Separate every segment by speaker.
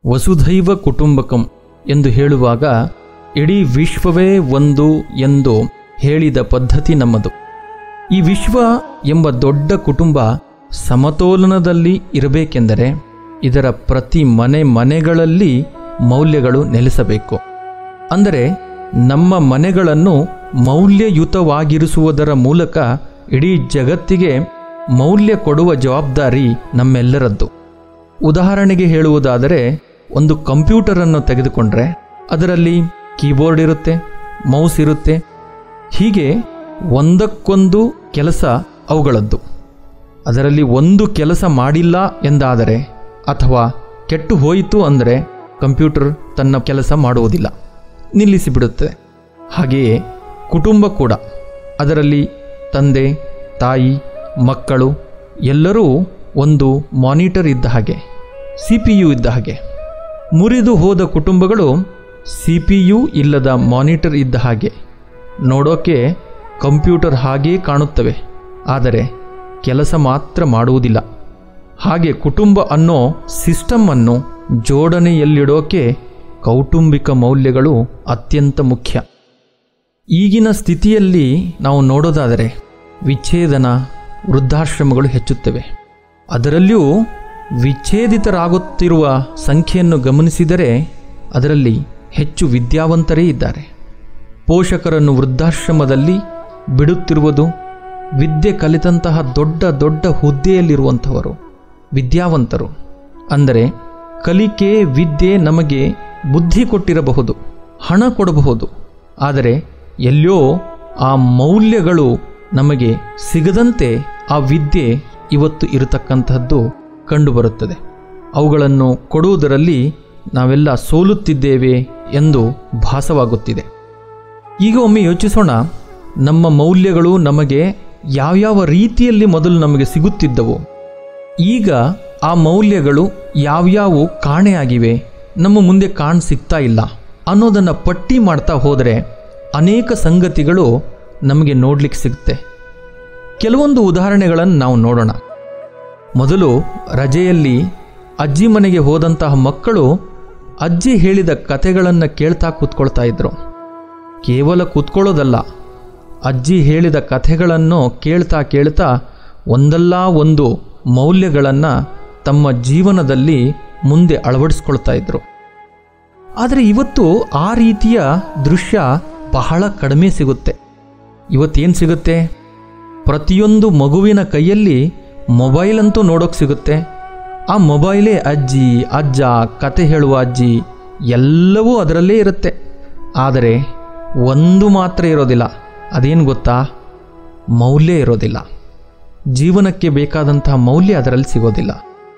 Speaker 1: ವಸುಧೈವ ಕುಟುಂಬಕಂ ಎಂದು ಹೇಳುವಾಗ ಇಡೀ ವಿಶ್ವವೇ ಒಂದು ಎಂದು ಹೇಳಿದ ಪದ್ಧತಿ ನಮ್ಮದು ಈ ವಿಶ್ವ ಎಂಬ ದೊಡ್ಡ ಕುಟುಂಬ ಸಮತೋಲನದಲ್ಲಿ ಇರಬೇಕೆಂದರೆ ಇದರ ಪ್ರತಿ ಮನೆ ಮನೆಗಳಲ್ಲಿ ಮೌಲ್ಯಗಳು ನೆಲೆಸಬೇಕು ಅಂದರೆ ನಮ್ಮ ಮನೆಗಳನ್ನು ಮೌಲ್ಯಯುತವಾಗಿರಿಸುವುದರ ಮೂಲಕ ಇಡೀ ಜಗತ್ತಿಗೆ ಮೌಲ್ಯ ಕೊಡುವ ಜವಾಬ್ದಾರಿ ನಮ್ಮೆಲ್ಲರದ್ದು ಉದಾಹರಣೆಗೆ ಹೇಳುವುದಾದರೆ ಒಂದು ಕಂಪ್ಯೂಟರನ್ನು ತೆಗೆದುಕೊಂಡ್ರೆ ಅದರಲ್ಲಿ ಕೀಬೋರ್ಡ್ ಇರುತ್ತೆ ಮೌಸ್ ಇರುತ್ತೆ ಹೀಗೆ ಒಂದಕ್ಕೊಂದು ಕೆಲಸ ಅವುಗಳದ್ದು ಅದರಲ್ಲಿ ಒಂದು ಕೆಲಸ ಮಾಡಿಲ್ಲ ಎಂದಾದರೆ ಅಥವಾ ಕೆಟ್ಟು ಹೋಯಿತು ಅಂದರೆ ಕಂಪ್ಯೂಟರ್ ತನ್ನ ಕೆಲಸ ಮಾಡುವುದಿಲ್ಲ ನಿಲ್ಲಿಸಿಬಿಡುತ್ತೆ ಹಾಗೆಯೇ ಕುಟುಂಬ ಕೂಡ ಅದರಲ್ಲಿ ತಂದೆ ತಾಯಿ ಮಕ್ಕಳು ಎಲ್ಲರೂ ಒಂದು ಮಾನಿಟರ್ ಇದ್ದ ಹಾಗೆ ಸಿ ಪಿ ಯು ಇದ್ದ ಹಾಗೆ ಮುರಿದು ಹೋದ ಕುಟುಂಬಗಳು ಸಿ ಪಿ ಯು ಇಲ್ಲದ ಮಾನಿಟರ್ ಇದ್ದ ಹಾಗೆ ನೋಡೋಕೆ ಕಂಪ್ಯೂಟರ್ ಹಾಗೇ ಕಾಣುತ್ತವೆ ಆದರೆ ಕೆಲಸ ಮಾತ್ರ ಮಾಡುವುದಿಲ್ಲ ಹಾಗೆ ಕುಟುಂಬ ಅನ್ನೋ ಸಿಸ್ಟಮ್ ಅನ್ನು ಜೋಡಣೆಯಲ್ಲಿಡೋಕೆ ಕೌಟುಂಬಿಕ ಮೌಲ್ಯಗಳು ಅತ್ಯಂತ ಮುಖ್ಯ ಈಗಿನ ಸ್ಥಿತಿಯಲ್ಲಿ ನಾವು ನೋಡೋದಾದರೆ ವಿಚ್ಛೇದನ ವೃದ್ಧಾಶ್ರಮಗಳು ಹೆಚ್ಚುತ್ತವೆ ಅದರಲ್ಲಿಯೂ ವಿಚ್ಛೇದಿತರಾಗುತ್ತಿರುವ ಸಂಖ್ಯೆಯನ್ನು ಗಮನಿಸಿದರೆ ಅದರಲ್ಲಿ ಹೆಚ್ಚು ವಿದ್ಯಾವಂತರೇ ಇದ್ದಾರೆ ಪೋಷಕರನ್ನು ವೃದ್ಧಾಶ್ರಮದಲ್ಲಿ ಬಿಡುತ್ತಿರುವುದು ವಿದ್ಯೆ ಕಲಿತಂತಹ ದೊಡ್ಡ ದೊಡ್ಡ ಹುದ್ದೆಯಲ್ಲಿರುವಂಥವರು ವಿದ್ಯಾವಂತರು ಅಂದರೆ ಕಲಿಕೆ ವಿದ್ಯೆ ನಮಗೆ ಬುದ್ಧಿ ಕೊಟ್ಟಿರಬಹುದು ಹಣ ಕೊಡಬಹುದು ಆದರೆ ಎಲ್ಲೋ ಆ ಮೌಲ್ಯಗಳು ನಮಗೆ ಸಿಗದಂತೆ ಆ ವಿದ್ಯೆ ಇವತ್ತು ಇರತಕ್ಕಂತಹದ್ದು ಕಂಡುಬರುತ್ತದೆ ಅವುಗಳನ್ನು ಕೊಡುವುದರಲ್ಲಿ ನಾವೆಲ್ಲ ಸೋಲುತ್ತಿದ್ದೇವೆ ಎಂದು ಭಾಸವಾಗುತ್ತಿದೆ ಈಗ ಒಮ್ಮೆ ಯೋಚಿಸೋಣ ನಮ್ಮ ಮೌಲ್ಯಗಳು ನಮಗೆ ಯಾವ್ಯಾವ ರೀತಿಯಲ್ಲಿ ಮೊದಲು ನಮಗೆ ಸಿಗುತ್ತಿದ್ದವು ಈಗ ಆ ಮೌಲ್ಯಗಳು ಯಾವ್ಯಾವು ಕಾಣೆಯಾಗಿವೆ ನಮ್ಮ ಮುಂದೆ ಕಾಣ್ ಸಿಗ್ತಾ ಇಲ್ಲ ಅನ್ನೋದನ್ನು ಪಟ್ಟಿ ಮಾಡ್ತಾ ಹೋದರೆ ಅನೇಕ ಸಂಗತಿಗಳು ನಮಗೆ ನೋಡ್ಲಿಕ್ಕೆ ಸಿಗುತ್ತೆ ಕೆಲವೊಂದು ಉದಾಹರಣೆಗಳನ್ನು ನಾವು ನೋಡೋಣ ಮೊದಲು ರಜೆಯಲ್ಲಿ ಅಜ್ಜಿ ಮನೆಗೆ ಹೋದಂತಹ ಮಕ್ಕಳು ಅಜ್ಜಿ ಹೇಳಿದ ಕಥೆಗಳನ್ನು ಕೇಳ್ತಾ ಕೂತ್ಕೊಳ್ತಾ ಇದ್ರು ಕೇವಲ ಕೂತ್ಕೊಳ್ಳೋದಲ್ಲ ಅಜ್ಜಿ ಹೇಳಿದ ಕಥೆಗಳನ್ನು ಕೇಳ್ತಾ ಕೇಳ್ತಾ ಒಂದಲ್ಲ ಒಂದು ಮೌಲ್ಯಗಳನ್ನು ತಮ್ಮ ಜೀವನದಲ್ಲಿ ಮುಂದೆ ಅಳವಡಿಸ್ಕೊಳ್ತಾ ಇದ್ರು ಆದರೆ ಇವತ್ತು ಆ ರೀತಿಯ ದೃಶ್ಯ ಬಹಳ ಕಡಿಮೆ ಸಿಗುತ್ತೆ ಇವತ್ತೇನು ಸಿಗುತ್ತೆ ಪ್ರತಿಯೊಂದು ಮಗುವಿನ ಕೈಯಲ್ಲಿ ಮೊಬೈಲ್ ಅಂತೂ ನೋಡೋಕೆ ಸಿಗುತ್ತೆ ಆ ಮೊಬೈಲೇ ಅಜ್ಜಿ ಅಜ್ಜ ಕತೆ ಹೇಳುವ ಅಜ್ಜಿ ಎಲ್ಲವೂ ಅದರಲ್ಲೇ ಇರುತ್ತೆ ಆದರೆ ಒಂದು ಮಾತ್ರ ಇರೋದಿಲ್ಲ ಅದೇನು ಗೊತ್ತಾ ಮೌಲ್ಯ ಇರೋದಿಲ್ಲ ಜೀವನಕ್ಕೆ ಬೇಕಾದಂತಹ ಮೌಲ್ಯ ಅದರಲ್ಲಿ ಸಿಗೋದಿಲ್ಲ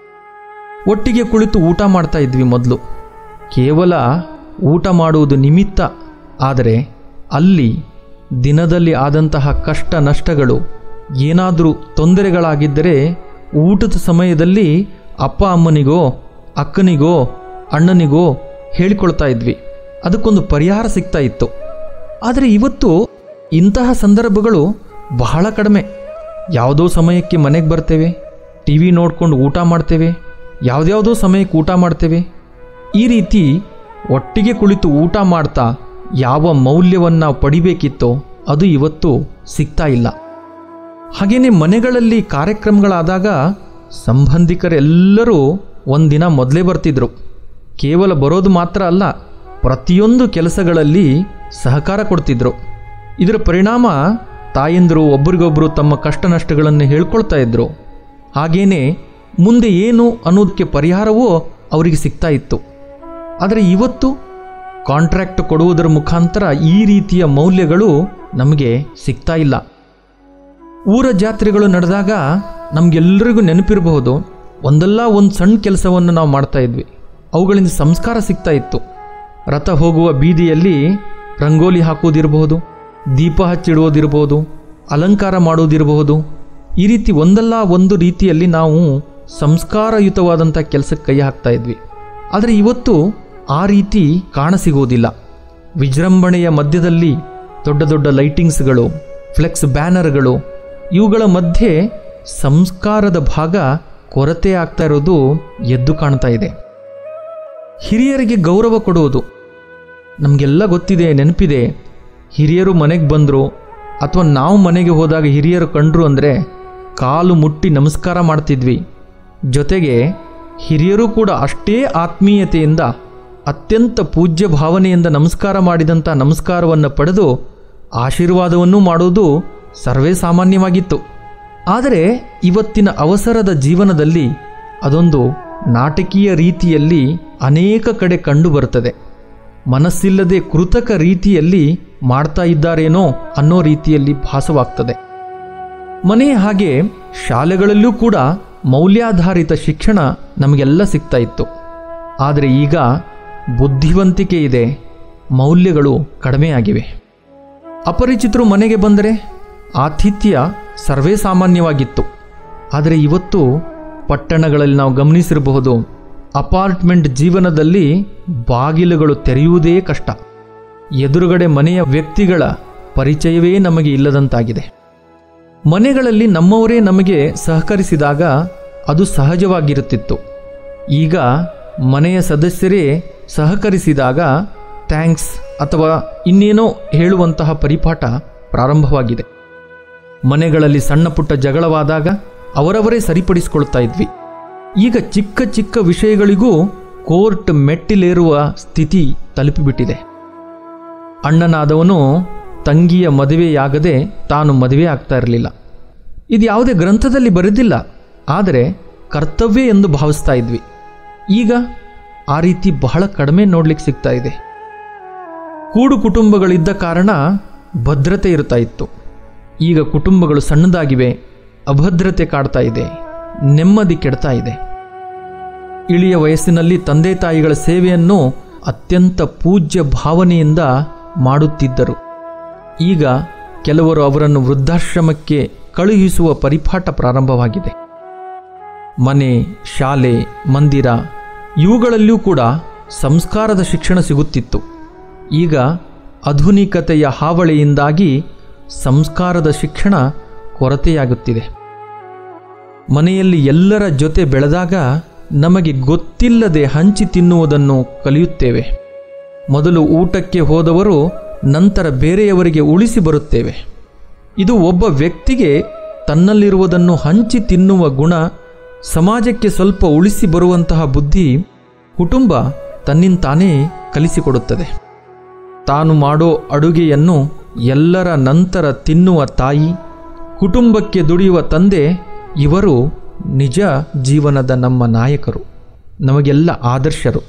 Speaker 1: ಒಟ್ಟಿಗೆ ಕುಳಿತು ಊಟ ಮಾಡ್ತಾ ಇದ್ವಿ ಮೊದಲು ಕೇವಲ ಊಟ ಮಾಡುವುದು ನಿಮಿತ್ತ ಆದರೆ ಅಲ್ಲಿ ದಿನದಲ್ಲಿ ಆದಂತಹ ಕಷ್ಟ ನಷ್ಟಗಳು ಏನಾದರೂ ತೊಂದರೆಗಳಾಗಿದ್ದರೆ ಊಟದ ಸಮಯದಲ್ಲಿ ಅಪ್ಪ ಅಮ್ಮನಿಗೋ ಅಕ್ಕನಿಗೋ ಅಣ್ಣನಿಗೋ ಹೇಳಿಕೊಳ್ತಾ ಇದ್ವಿ ಅದಕ್ಕೊಂದು ಪರಿಹಾರ ಸಿಗ್ತಾ ಇತ್ತು ಆದರೆ ಇವತ್ತು ಇಂತಹ ಸಂದರ್ಭಗಳು ಬಹಳ ಕಡಿಮೆ ಯಾವುದೋ ಸಮಯಕ್ಕೆ ಮನೆಗೆ ಬರ್ತೇವೆ ಟಿ ವಿ ನೋಡ್ಕೊಂಡು ಊಟ ಮಾಡ್ತೇವೆ ಯಾವುದ್ಯಾವುದೋ ಸಮಯಕ್ಕೆ ಊಟ ಮಾಡ್ತೇವೆ ಈ ರೀತಿ ಒಟ್ಟಿಗೆ ಕುಳಿತು ಊಟ ಮಾಡ್ತಾ ಯಾವ ಮೌಲ್ಯವನ್ನು ಪಡಿಬೇಕಿತ್ತೋ ಅದು ಇವತ್ತು ಸಿಗ್ತಾ ಇಲ್ಲ ಹಾಗೆಯೇ ಮನೆಗಳಲ್ಲಿ ಕಾರ್ಯಕ್ರಮಗಳಾದಾಗ ಸಂಬಂಧಿಕರೆಲ್ಲರೂ ಒಂದಿನ ಮೊದಲೇ ಬರ್ತಿದ್ರು ಕೇವಲ ಬರೋದು ಮಾತ್ರ ಅಲ್ಲ ಪ್ರತಿಯೊಂದು ಕೆಲಸಗಳಲ್ಲಿ ಸಹಕಾರ ಕೊಡ್ತಿದ್ರು ಇದರ ಪರಿಣಾಮ ತಾಯಂದಿರು ಒಬ್ರಿಗೊಬ್ಬರು ತಮ್ಮ ಕಷ್ಟ ನಷ್ಟಗಳನ್ನು ಹೇಳ್ಕೊಳ್ತಾ ಇದ್ರು ಹಾಗೇನೆ ಮುಂದೆ ಏನು ಅನ್ನೋದಕ್ಕೆ ಪರಿಹಾರವೂ ಅವರಿಗೆ ಸಿಗ್ತಾ ಇತ್ತು ಆದರೆ ಇವತ್ತು ಕಾಂಟ್ರಾಕ್ಟ್ ಕೊಡುವುದರ ಮುಖಾಂತರ ಈ ರೀತಿಯ ಮೌಲ್ಯಗಳು ನಮಗೆ ಸಿಗ್ತಾ ಇಲ್ಲ ಊರ ಜಾತ್ರೆಗಳು ನಡೆದಾಗ ನಮಗೆಲ್ಲರಿಗೂ ನೆನಪಿರಬಹುದು ಒಂದಲ್ಲ ಒಂದು ಸಣ್ಣ ಕೆಲಸವನ್ನು ನಾವು ಮಾಡ್ತಾ ಇದ್ವಿ ಅವುಗಳಿಂದ ಸಂಸ್ಕಾರ ಸಿಗ್ತಾ ಇತ್ತು ರಥ ಹೋಗುವ ಬೀದಿಯಲ್ಲಿ ರಂಗೋಲಿ ಹಾಕುವುದಿರಬಹುದು ದೀಪ ಹಚ್ಚಿಡುವುದಿರಬಹುದು ಅಲಂಕಾರ ಮಾಡುವುದಿರಬಹುದು ಈ ರೀತಿ ಒಂದಲ್ಲ ಒಂದು ರೀತಿಯಲ್ಲಿ ನಾವು ಸಂಸ್ಕಾರಯುತವಾದಂಥ ಕೆಲಸಕ್ಕೆ ಕೈ ಹಾಕ್ತಾ ಇದ್ವಿ ಆದರೆ ಇವತ್ತು ಆ ರೀತಿ ಕಾಣಸಿಗುವುದಿಲ್ಲ ವಿಜೃಂಭಣೆಯ ಮಧ್ಯದಲ್ಲಿ ದೊಡ್ಡ ದೊಡ್ಡ ಲೈಟಿಂಗ್ಸ್ಗಳು ಫ್ಲೆಕ್ಸ್ ಬ್ಯಾನರ್ಗಳು ಇವುಗಳ ಮಧ್ಯೆ ಸಂಸ್ಕಾರದ ಭಾಗ ಕೊರತೆ ಆಗ್ತಾ ಇರೋದು ಎದ್ದು ಕಾಣ್ತಾ ಇದೆ ಹಿರಿಯರಿಗೆ ಗೌರವ ಕೊಡುವುದು ನಮಗೆಲ್ಲ ಗೊತ್ತಿದೆ ನೆನಪಿದೆ ಹಿರಿಯರು ಮನೆಗೆ ಬಂದರು ಅಥವಾ ನಾವು ಮನೆಗೆ ಹೋದಾಗ ಹಿರಿಯರು ಕಂಡ್ರು ಅಂದರೆ ಕಾಲು ಮುಟ್ಟಿ ನಮಸ್ಕಾರ ಮಾಡ್ತಿದ್ವಿ ಜೊತೆಗೆ ಹಿರಿಯರು ಕೂಡ ಅಷ್ಟೇ ಆತ್ಮೀಯತೆಯಿಂದ ಅತ್ಯಂತ ಪೂಜ್ಯ ಭಾವನೆಯಿಂದ ನಮಸ್ಕಾರ ಮಾಡಿದಂಥ ನಮಸ್ಕಾರವನ್ನು ಪಡೆದು ಆಶೀರ್ವಾದವನ್ನು ಮಾಡುವುದು ಸರ್ವೇ ಸಾಮಾನ್ಯವಾಗಿತ್ತು ಆದರೆ ಇವತ್ತಿನ ಅವಸರದ ಜೀವನದಲ್ಲಿ ಅದೊಂದು ನಾಟಕೀಯ ರೀತಿಯಲ್ಲಿ ಅನೇಕ ಕಡೆ ಕಂಡುಬರುತ್ತದೆ ಮನಸ್ಸಿಲ್ಲದೆ ಕೃತಕ ರೀತಿಯಲ್ಲಿ ಮಾಡ್ತಾ ಇದ್ದಾರೇನೋ ಅನ್ನೋ ರೀತಿಯಲ್ಲಿ ಭಾಸವಾಗ್ತದೆ ಮನೆ ಹಾಗೆ ಶಾಲೆಗಳಲ್ಲೂ ಕೂಡ ಮೌಲ್ಯಾಧಾರಿತ ಶಿಕ್ಷಣ ನಮಗೆಲ್ಲ ಸಿಗ್ತಾ ಇತ್ತು ಆದರೆ ಈಗ ಬುದ್ಧಿವಂತಿಕೆ ಇದೆ ಮೌಲ್ಯಗಳು ಕಡಿಮೆಯಾಗಿವೆ ಅಪರಿಚಿತರು ಮನೆಗೆ ಬಂದರೆ ಆತಿಥ್ಯ ಸರ್ವೇ ಸಾಮಾನ್ಯವಾಗಿತ್ತು ಆದರೆ ಇವತ್ತು ಪಟ್ಟಣಗಳಲ್ಲಿ ನಾವು ಗಮನಿಸಿರಬಹುದು ಅಪಾರ್ಟ್ಮೆಂಟ್ ಜೀವನದಲ್ಲಿ ಬಾಗಿಲುಗಳು ತೆರೆಯುವುದೇ ಕಷ್ಟ ಎದುರುಗಡೆ ಮನೆಯ ವ್ಯಕ್ತಿಗಳ ಪರಿಚಯವೇ ನಮಗೆ ಇಲ್ಲದಂತಾಗಿದೆ ಮನೆಗಳಲ್ಲಿ ನಮ್ಮವರೇ ನಮಗೆ ಸಹಕರಿಸಿದಾಗ ಅದು ಸಹಜವಾಗಿರುತ್ತಿತ್ತು ಈಗ ಮನೆಯ ಸದಸ್ಯರೇ ಸಹಕರಿಸಿದಾಗ ಥ್ಯಾಂಕ್ಸ್ ಅಥವಾ ಇನ್ನೇನೋ ಹೇಳುವಂತಹ ಪರಿಪಾಠ ಪ್ರಾರಂಭವಾಗಿದೆ ಮನೆಗಳಲ್ಲಿ ಸಣ್ಣ ಪುಟ್ಟ ಜಗಳವಾದಾಗ ಅವರವರೇ ಸರಿಪಡಿಸಿಕೊಳ್ತಾ ಇದ್ವಿ ಈಗ ಚಿಕ್ಕ ಚಿಕ್ಕ ವಿಷಯಗಳಿಗೂ ಕೋರ್ಟ್ ಮೆಟ್ಟಿಲೇರುವ ಸ್ಥಿತಿ ತಲುಪಿಬಿಟ್ಟಿದೆ ಅಣ್ಣನಾದವನು ತಂಗಿಯ ಮದುವೆಯಾಗದೆ ತಾನು ಮದುವೆ ಆಗ್ತಾ ಇರಲಿಲ್ಲ ಇದು ಯಾವುದೇ ಗ್ರಂಥದಲ್ಲಿ ಬರೆದಿಲ್ಲ ಆದರೆ ಕರ್ತವ್ಯ ಎಂದು ಭಾವಿಸ್ತಾ ಇದ್ವಿ ಈಗ ಆ ರೀತಿ ಬಹಳ ಕಡಿಮೆ ನೋಡ್ಲಿಕ್ಕೆ ಸಿಗ್ತಾ ಇದೆ ಕೂಡು ಕುಟುಂಬಗಳಿದ್ದ ಕಾರಣ ಭದ್ರತೆ ಇರ್ತಾ ಇತ್ತು ಈಗ ಕುಟುಂಬಗಳು ಸಣ್ಣದಾಗಿವೆ ಅಭದ್ರತೆ ಕಾಡ್ತಾ ಇದೆ ನೆಮ್ಮದಿ ಕೆಡ್ತಾ ಇದೆ ಇಳಿಯ ವಯಸ್ಸಿನಲ್ಲಿ ತಂದೆ ತಾಯಿಗಳ ಸೇವೆಯನ್ನು ಅತ್ಯಂತ ಪೂಜ್ಯ ಭಾವನೆಯಿಂದ ಮಾಡುತ್ತಿದ್ದರು ಈಗ ಕೆಲವರು ಅವರನ್ನು ವೃದ್ಧಾಶ್ರಮಕ್ಕೆ ಕಳುಹಿಸುವ ಪರಿಪಾಠ ಪ್ರಾರಂಭವಾಗಿದೆ ಮನೆ ಶಾಲೆ ಮಂದಿರ ಇವುಗಳಲ್ಲಿಯೂ ಕೂಡ ಸಂಸ್ಕಾರದ ಶಿಕ್ಷಣ ಸಿಗುತ್ತಿತ್ತು ಈಗ ಆಧುನಿಕತೆಯ ಹಾವಳಿಯಿಂದಾಗಿ ಸಂಸ್ಕಾರದ ಶಿಕ್ಷಣ ಕೊರತೆಯಾಗುತ್ತಿದೆ ಮನೆಯಲ್ಲಿ ಎಲ್ಲರ ಜೊತೆ ಬೆಳೆದಾಗ ನಮಗೆ ಗೊತ್ತಿಲ್ಲದೆ ಹಂಚಿ ತಿನ್ನುವುದನ್ನು ಕಲಿಯುತ್ತೇವೆ ಮೊದಲು ಊಟಕ್ಕೆ ಹೋದವರು ನಂತರ ಬೇರೆಯವರಿಗೆ ಉಳಿಸಿ ಬರುತ್ತೇವೆ ಇದು ಒಬ್ಬ ವ್ಯಕ್ತಿಗೆ ತನ್ನಲ್ಲಿರುವುದನ್ನು ಹಂಚಿ ತಿನ್ನುವ ಗುಣ ಸಮಾಜಕ್ಕೆ ಸ್ವಲ್ಪ ಉಳಿಸಿ ಬರುವಂತಹ ಬುದ್ಧಿ ಕುಟುಂಬ ತನ್ನಿಂತಾನೇ ಕಲಿಸಿಕೊಡುತ್ತದೆ ತಾನು ಮಾಡೋ ಅಡುಗೆಯನ್ನು ಎಲ್ಲರ ನಂತರ ತಿನ್ನುವ ತಾಯಿ ಕುಟುಂಬಕ್ಕೆ ದುಡಿಯುವ ತಂದೆ ಇವರು ನಿಜ ಜೀವನದ ನಮ್ಮ ನಾಯಕರು ನಮಗೆಲ್ಲ ಆದರ್ಶರು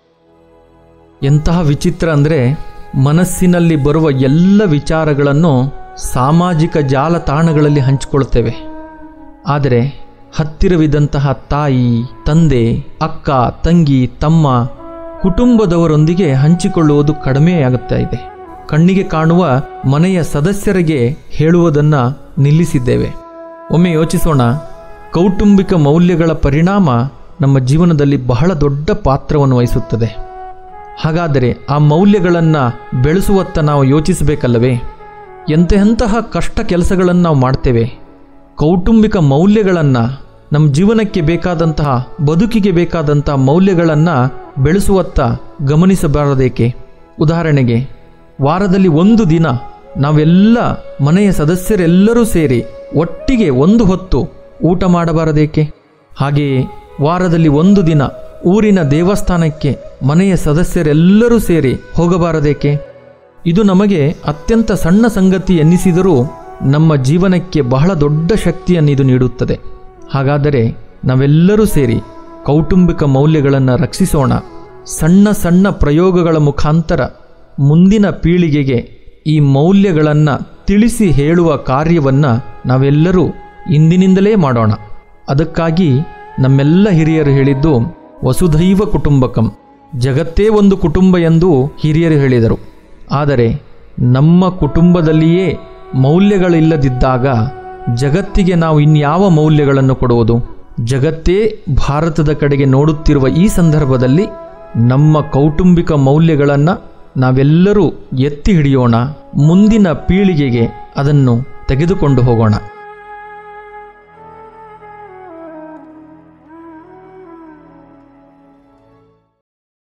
Speaker 1: ಎಂತಹ ವಿಚಿತ್ರ ಅಂದರೆ ಮನಸ್ಸಿನಲ್ಲಿ ಬರುವ ಎಲ್ಲ ವಿಚಾರಗಳನ್ನು ಸಾಮಾಜಿಕ ಜಾಲತಾಣಗಳಲ್ಲಿ ಹಂಚಿಕೊಳ್ತೇವೆ ಆದರೆ ಹತ್ತಿರವಿದ್ದಂತಹ ತಾಯಿ ತಂದೆ ಅಕ್ಕ ತಂಗಿ ತಮ್ಮ ಕುಟುಂಬದವರೊಂದಿಗೆ ಹಂಚಿಕೊಳ್ಳುವುದು ಕಡಿಮೆಯಾಗುತ್ತಾ ಇದೆ ಕಣ್ಣಿಗೆ ಕಾಣುವ ಮನೆಯ ಸದಸ್ಯರಿಗೆ ಹೇಳುವುದನ್ನು ನಿಲ್ಲಿಸಿದ್ದೇವೆ ಒಮ್ಮೆ ಯೋಚಿಸೋಣ ಕೌಟುಂಬಿಕ ಮೌಲ್ಯಗಳ ಪರಿಣಾಮ ನಮ್ಮ ಜೀವನದಲ್ಲಿ ಬಹಳ ದೊಡ್ಡ ಪಾತ್ರವನ್ನು ವಹಿಸುತ್ತದೆ ಹಾಗಾದರೆ ಆ ಮೌಲ್ಯಗಳನ್ನು ಬೆಳೆಸುವತ್ತ ನಾವು ಯೋಚಿಸಬೇಕಲ್ಲವೇ ಎಂತೆಂತಹ ಕಷ್ಟ ಕೆಲಸಗಳನ್ನು ನಾವು ಮಾಡ್ತೇವೆ ಕೌಟುಂಬಿಕ ಮೌಲ್ಯಗಳನ್ನು ನಮ್ಮ ಜೀವನಕ್ಕೆ ಬೇಕಾದಂತಹ ಬದುಕಿಗೆ ಬೇಕಾದಂತಹ ಮೌಲ್ಯಗಳನ್ನು ಬೆಳೆಸುವತ್ತ ಗಮನಿಸಬಾರದೇಕೆ ಉದಾಹರಣೆಗೆ ವಾರದಲ್ಲಿ ಒಂದು ದಿನ ನಾವೆಲ್ಲ ಮನೆಯ ಸದಸ್ಯರೆಲ್ಲರೂ ಸೇರಿ ಒಟ್ಟಿಗೆ ಒಂದು ಹೊತ್ತು ಊಟ ಮಾಡಬಾರದೇಕೆ ಹಾಗೆಯೇ ವಾರದಲ್ಲಿ ಒಂದು ದಿನ ಊರಿನ ದೇವಸ್ಥಾನಕ್ಕೆ ಮನೆಯ ಸದಸ್ಯರೆಲ್ಲರೂ ಸೇರಿ ಹೋಗಬಾರದೇಕೆ ಇದು ನಮಗೆ ಅತ್ಯಂತ ಸಣ್ಣ ಸಂಗತಿ ಎನ್ನಿಸಿದರೂ ನಮ್ಮ ಜೀವನಕ್ಕೆ ಬಹಳ ದೊಡ್ಡ ಶಕ್ತಿಯನ್ನು ಇದು ನೀಡುತ್ತದೆ ಹಾಗಾದರೆ ನಾವೆಲ್ಲರೂ ಸೇರಿ ಕೌಟುಂಬಿಕ ಮೌಲ್ಯಗಳನ್ನು ರಕ್ಷಿಸೋಣ ಸಣ್ಣ ಸಣ್ಣ ಪ್ರಯೋಗಗಳ ಮುಖಾಂತರ ಮುಂದಿನ ಪೀಳಿಗೆಗೆ ಈ ಮೌಲ್ಯಗಳನ್ನು ತಿಳಿಸಿ ಹೇಳುವ ಕಾರ್ಯವನ್ನು ನಾವೆಲ್ಲರೂ ಇಂದಿನಿಂದಲೇ ಮಾಡೋಣ ಅದಕ್ಕಾಗಿ ನಮ್ಮೆಲ್ಲ ಹಿರಿಯರು ಹೇಳಿದ್ದು ವಸುಧೈವ ಕುಟುಂಬಕಂ ಜಗತ್ತೇ ಒಂದು ಕುಟುಂಬ ಎಂದು ಹಿರಿಯರು ಹೇಳಿದರು ಆದರೆ ನಮ್ಮ ಕುಟುಂಬದಲ್ಲಿಯೇ ಮೌಲ್ಯಗಳಿಲ್ಲದಿದ್ದಾಗ ಜಗತ್ತಿಗೆ ನಾವು ಇನ್ಯಾವ ಮೌಲ್ಯಗಳನ್ನು ಕೊಡುವುದು ಜಗತ್ತೇ ಭಾರತದ ಕಡೆಗೆ ನೋಡುತ್ತಿರುವ ಈ ಸಂದರ್ಭದಲ್ಲಿ ನಮ್ಮ ಕೌಟುಂಬಿಕ ಮೌಲ್ಯಗಳನ್ನು ನಾವೆಲ್ಲರೂ ಎತ್ತಿ ಹಿಡಿಯೋಣ ಮುಂದಿನ ಪೀಳಿಗೆಗೆ ಅದನ್ನು ತೆಗೆದುಕೊಂಡು ಹೋಗೋಣ